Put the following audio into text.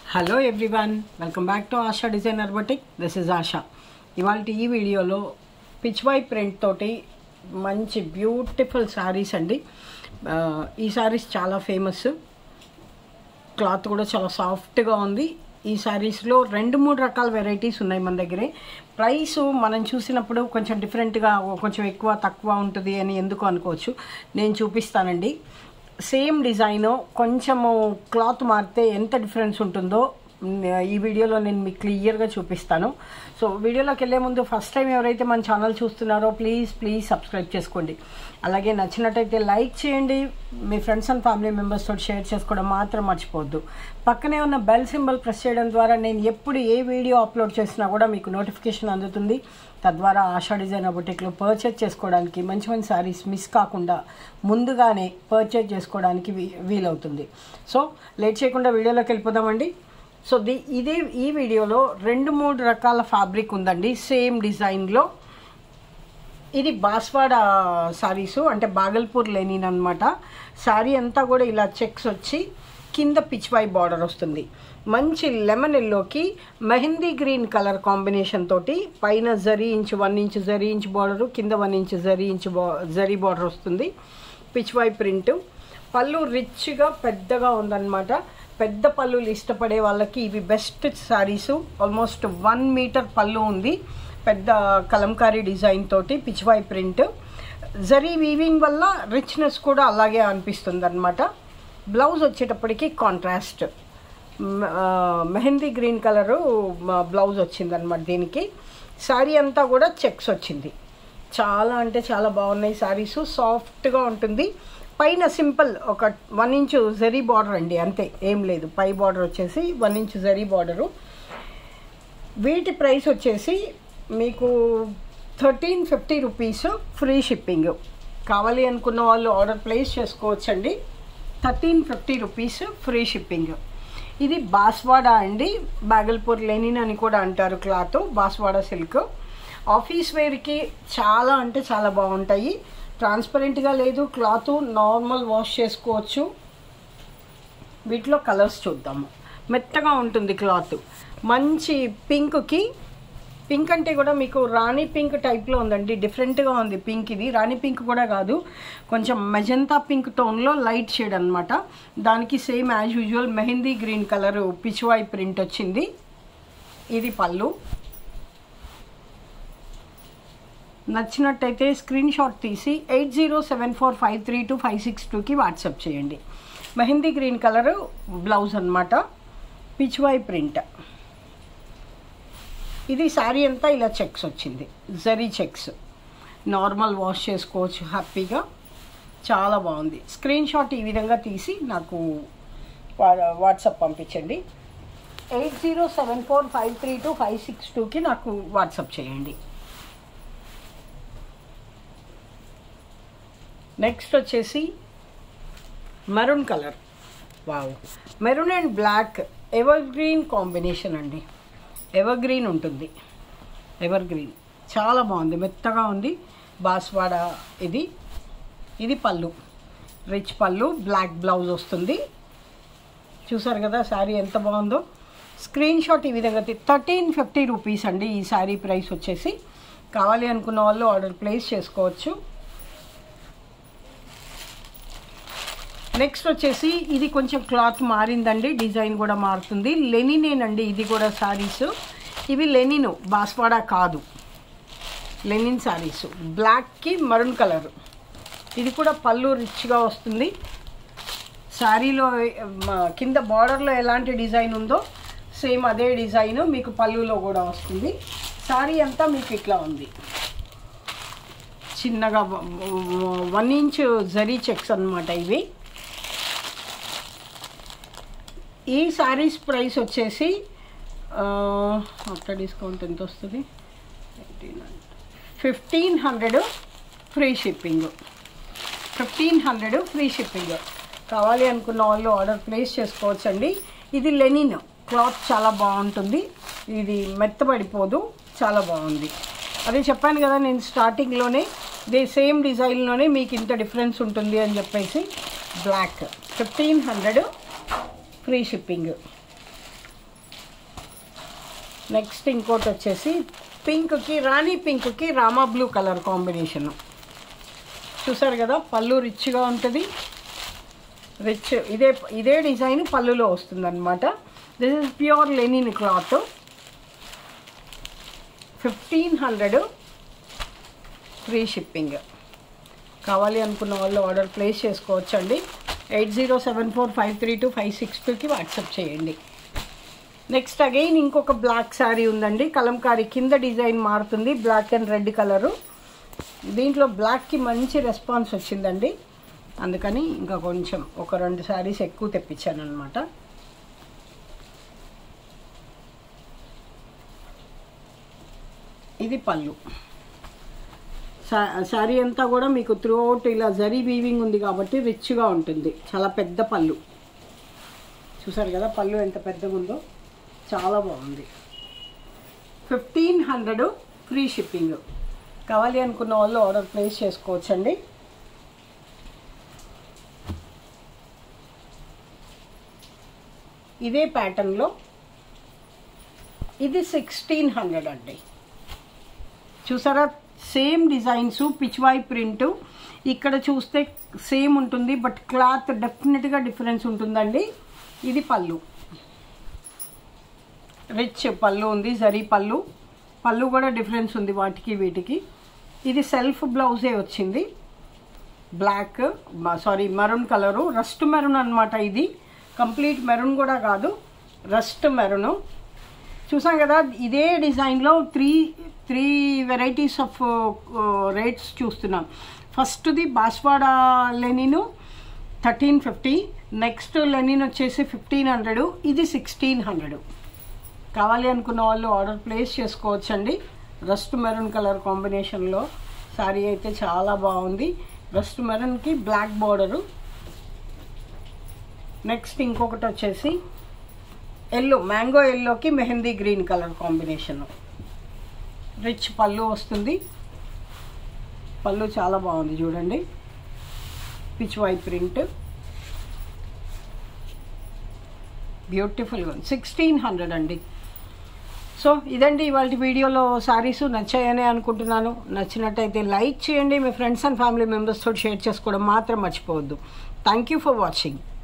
hello everyone welcome back to Asha designer boutique this is Asha ఇవాళ ఈ వీడియోలో పిచ్ వై ప్రింట్ తోటి మంచి బ్యూటిఫుల్ శారీస్ అండి ఆ, ఈ శారీస్ చాలా ఫేమస్ క్లాత్ కూడా చాలా సాఫ్ట్గా ఉంది ఈ శారీస్లో రెండు మూడు రకాల వెరైటీస్ ఉన్నాయి మన దగ్గరే ప్రైస్ మనం చూసినప్పుడు కొంచెం డిఫరెంట్గా కొంచెం ఎక్కువ తక్కువ ఉంటుంది అని ఎందుకు అనుకోవచ్చు నేను చూపిస్తానండి సేమ్ డిజైన్ కొంచెము క్లాత్ మారితే ఎంత డిఫరెన్స్ ఉంటుందో మ్, ఈ వీడియోలో నేను మీకు క్లియర్గా చూపిస్తాను సో వీడియోలోకి వెళ్ళే ముందు ఫస్ట్ టైం ఎవరైతే మన ఛానల్ చూస్తున్నారో ప్లీజ్ ప్లీజ్ సబ్స్క్రైబ్ చేసుకోండి అలాగే నచ్చినట్టయితే లైక్ చేయండి మీ ఫ్రెండ్స్ అండ్ ఫ్యామిలీ మెంబర్స్ తోటి షేర్ చేసుకోవడం మాత్రం మర్చిపోవద్దు పక్కనే ఉన్న బెల్ సింబల్ ప్రెస్ చేయడం ద్వారా నేను ఎప్పుడు ఏ వీడియో అప్లోడ్ చేసినా కూడా మీకు నోటిఫికేషన్ అందుతుంది తద్వారా ఆశా డిజైన్ బొటిక్లో పర్చేజ్ చేసుకోవడానికి మంచి మంచి శారీస్ మిస్ కాకుండా ముందుగానే పర్చేజ్ చేసుకోవడానికి వీ- వీలవుతుంది సో లేట్ చేయకుండా వీడియోలోకి వెళ్ళిపోదామండి సో ది ఇదే ఈ వీడియోలో రెండు మూడు రకాల ఫ్యాబ్రిక్ ఉందండి సేమ్ డిజైన్లో ఇది బాస్వాడ సారీసు అంటే బాగల్పూర్ లెనిన్ అనమాట శారీ అంతా కూడా ఇలా చెక్స్ వచ్చి కింద పిచ్వై బార్డర్ వస్తుంది మంచి లెమన్ ఎల్లోకి మెహందీ గ్రీన్ కలర్ కాంబినేషన్ తోటి పైన zari inch one inch zari inch border కింద వన్ ఇంచ్ జరీ ఇంచ్ బా జరీ బార్డర్ వస్తుంది పిచ్వై ప్రింట్ పళ్ళు రిచ్గా పెద్దగా ఉందన్నమాట పెద్ద పళ్ళులు ఇష్టపడే వాళ్ళకి ఇవి best saris almost one metre pallu ఉంది పెద్ద కలంకారీ డిజైన్ తోటి పిచ్వై ప్రింట్ జరీ వీవింగ్ వల్ల రిచ్నెస్ కూడా అలాగే అనిపిస్తుంది అనమాట బ్లౌజ్ వచ్చేటప్పటికి contrast mehndi green colour blouse వచ్చిందనమాట దీనికి శారీ అంతా కూడా చెక్స్ వచ్చింది చాలా అంటే చాలా బాగున్నాయి శారీస్ సాఫ్ట్గా ఉంటుంది పైన సింపుల్ ఒక వన్ ఇంచ్ జరీ బార్డర్ అండి అంతే ఏం లేదు పై బార్డర్ వచ్చేసి వన్ ఇంచ్ జరీ బార్డరు వీటి ప్రైస్ వచ్చేసి మీకు thirteen fifty rupees free shipping కావాలి అనుకున్న వాళ్ళు ఆర్డర్ ప్లేస్ చేసుకోవచ్చండి thirteen fifty rupees free shipping ఇది బాస్వాడా అండి బాగల్పూర్ లెనిన్ అని కూడా అంటారు క్లాత్ బాస్వాడా సిల్క్ ఆఫీస్ వేర్కి చాలా అంటే చాలా బాగుంటాయి ట్రాన్స్పరెంట్గా లేదు క్లాత్ నార్మల్ వాష్ చేసుకోవచ్చు వీటిలో కలర్స్ చూద్దాము మెత్తగా ఉంటుంది క్లాత్ మంచి పింక్కి పింక్ అంటే కూడా మీకు రాణి పింక్ టైప్లో ఉందండి డిఫరెంట్గా ఉంది పింక్ ఇది రాణి పింక్ కూడా కాదు కొంచెం మెజంతా పింక్ టోన్లో లైట్ షేడ్ అనమాట దానికి same as usual mehndi green colour Pichwai print వచ్చింది ఇది పళ్ళు నచ్చినట్టయితే స్క్రీన్ షాట్ తీసి eight zero seven four five three two five six టూకి వాట్సాప్ చేయండి మెహందీ గ్రీన్ కలర్ బ్లౌజ్ అనమాట పిచ్వై ప్రింట్ ఇది శారీ అంతా ఇలా చెక్స్ వచ్చింది జరీ చెక్స్ నార్మల్ వాష్ చేసుకోవచ్చు హ్యాపీగా చాలా బాగుంది స్క్రీన్ షాట్ ఈ విధంగా తీసి నాకు వా- వాట్సాప్ పంపించండి eight zero seven four five three two five six టూకి నాకు వాట్సాప్ చేయండి నెక్స్ట్ వచ్చేసి maroon colour wow maroon and black evergreen combination అండి ఎవర్ గ్రీన్ ఉంటుంది ఎవర్ గ్రీన్ చాలా బాగుంది మెత్తగా ఉంది బాస్వాడ ఇది ఇది పళ్ళు రిచ్ పళ్ళు బ్లాక్ బ్లౌజ్ వస్తుంది చూసారు కదా శారీ ఎంత బాగుందో స్క్రీన్ షాట్ ఈ విధంగా థర్టీన్ ఫిఫ్టీ రూపీస్ అండి ఈ శారీ ప్రైస్ వచ్చేసి కావాలి అనుకున్న వాళ్ళు ఆర్డర్ ప్లేస్ చేసుకోవచ్చు నెక్స్ట్ వచ్చేసి ఇది కొంచెం క్లాత్ మారిందండి డిజైన్ కూడా మారుతుంది లెనినేనండి ఇది కూడా శారీస్ ఇవి లెనిన్ బాస్వాడా కాదు లెనిన్ శారీస్ బ్లాక్కి మరూన్ కలర్ ఇది కూడా పళ్ళు రిచ్గా వస్తుంది శారీలో మ, కింద బార్డర్లో ఎలాంటి డిజైన్ ఉందో సేమ్ అదే డిజైన్ మీకు పళ్ళులో కూడా వస్తుంది శారీ అంతా మీకు ఇట్లా ఉంది చిన్నగా వన్ ఇంచ్ జరీ చెక్స్ అన్నమాట ఇవి ఈ శారీస్ ప్రైస్ వచ్చేసి ఆఫ్టర్ డిస్కౌంట్ ఎంత వస్తుంది fifteen hundred free shipping fifteen hundred free shipping కావాలి అనుకున్న వాళ్ళు ఆర్డర్ ప్లేస్ చేసుకోవచ్చండి ఇది లెనిన్ క్లాత్ చాలా బాగుంటుంది ఇది మెత్తబడిపోదు చాలా బాగుంది అదే చెప్పాను కదా నేను స్టార్టింగ్లోనే దే సేమ్ డిజైన్లోనే మీకు ఇంత డిఫరెన్స్ ఉంటుంది అని చెప్పేసి black fifteen hundred free shipping next ఇంకోటి వచ్చేసి పింక్కి రాణి పింక్కి రామా బ్లూ కలర్ కాంబినేషను చూసారు కదా పళ్ళు రిచ్గా ఉంటుంది రిచ్ ఇదే ఇదే డిజైన్ పళ్ళులో వస్తుంది అనమాట this is pure linen cloth fifteen hundred free shipping కావాలి అనుకున్న వాళ్ళు ఆర్డర్ ప్లేస్ చేసుకోవచ్చు అండి eight zero seven four five three two five six టూకి వాట్సాప్ చేయండి నెక్స్ట్ అగైన్ ఇంకొక బ్లాక్ శారీ ఉందండి కలంకారీ కింద డిజైన్ మారుతుంది బ్లాక్ అండ్ రెడ్ కలరు దీంట్లో బ్లాక్కి మంచి రెస్పాన్స్ వచ్చిందండి అందుకని ఇంకా కొంచెం ఒక రెండు శారీస్ ఎక్కువ తెప్పించాను అనమాట ఇది పళ్ళు శారీ అంతా కూడా మీకు త్రూ అవుట్ ఇలా జరీ వీవింగ్ ఉంది కాబట్టి రిచ్గా ఉంటుంది చాలా పెద్ద పళ్ళు చూసారు కదా పళ్ళు ఎంత పెద్దగా ఉందో చాలా బాగుంది ఫిఫ్టీన్ హండ్రెడ్ ఫ్రీ షిప్పింగ్ కావాలి అనుకున్న వాళ్ళు ఆర్డర్ ప్లేస్ చేసుకోవచ్చండి ఇదే ప్యాటర్న్లో ఇది సిక్స్టీన్ హండ్రెడ్ అండి చూసారా సేమ్ డిజైన్స్ పిచ్వాయ్ ప్రింట్ ఇక్కడ చూస్తే సేమ్ ఉంటుంది బట్ క్లాత్ డెఫినెట్గా డిఫరెన్స్ ఉంటుందండి ఇది పళ్ళు రిచ్ పళ్ళు ఉంది జరీ పళ్ళు పళ్ళు కూడా డిఫరెన్స్ ఉంది వాటికి వీటికి ఇది సెల్ఫ్ బ్లౌజే వచ్చింది black sari maroon colour rust maroon అనమాట ఇది కంప్లీట్ మెరూన్ కూడా కాదు రస్ట్ మెరూన్ చూసాం కదా ఇదే డిజైన్లో three three varieties of rates చూస్తున్నాం ఫస్ట్ది Baswada linen thirteen fifty next linen వచ్చేసి ఫిఫ్టీన్ హండ్రెడ్ ఇది సిక్స్టీన్ హండ్రెడ్ కావాలి అనుకున్న వాళ్ళు ఆర్డర్ ప్లేస్ చేసుకోవచ్చండి రస్ట్ మెరూన్ కలర్ కాంబినేషన్లో శారీ అయితే చాలా బాగుంది రస్ట్ మెరూన్కి బ్లాక్ బార్డరు నెక్స్ట్ ఇంకొకటి వచ్చేసి ఎల్లో మ్యాంగో ఎల్లోకి mehndi green colour combination rich pallu వస్తుంది పళ్ళు చాలా బాగుంది చూడండి పిచ్ వైట్ ప్రింట్ బ్యూటిఫుల్గా ఉంది సిక్స్టీన్ హండ్రెడ్ అండి సో ఇదండి ఇవాళ వీడియోలో శారీస్ నచ్చాయని అనుకుంటున్నాను నచ్చినట్టయితే లైక్ చేయండి మీ ఫ్రెండ్స్ అండ్ ఫ్యామిలీ మెంబర్స్ తోటి షేర్ చేసుకోవడం మాత్రం మర్చిపోవద్దు థ్యాంక్ యూ ఫర్ వాచింగ్